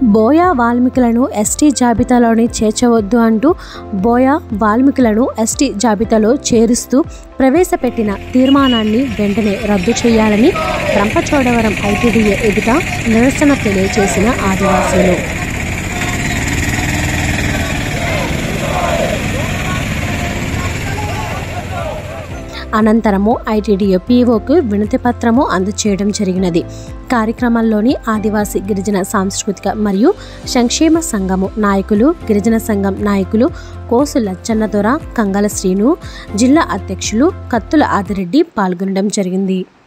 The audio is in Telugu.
బోయా వాల్మీకులను ఎస్టీ జాబితాలోని చేర్చవద్దు అంటూ బోయా వాల్మీకులను ఎస్టీ జాబితాలో చేరుస్తూ ప్రవేశపెట్టిన తీర్మానాన్ని వెంటనే రద్దు చేయాలని రంపచోడవరం ఐటీడీఏ ఎదుట నిరసన తెలియజేసిన ఆదివాసీలు అనంతరము ఐటీడీఏ పీఓకు వినతి పత్రము అందచేయడం జరిగినది కార్యక్రమంలోని ఆదివాసీ గిరిజన సాంస్కృతిక మరియు సంక్షేమ సంఘము నాయకులు గిరిజన సంఘం నాయకులు కోసు లచ్చన్న దొర కంగల శ్రీను జిల్లా అధ్యక్షులు కత్తుల ఆదిరెడ్డి పాల్గొనడం జరిగింది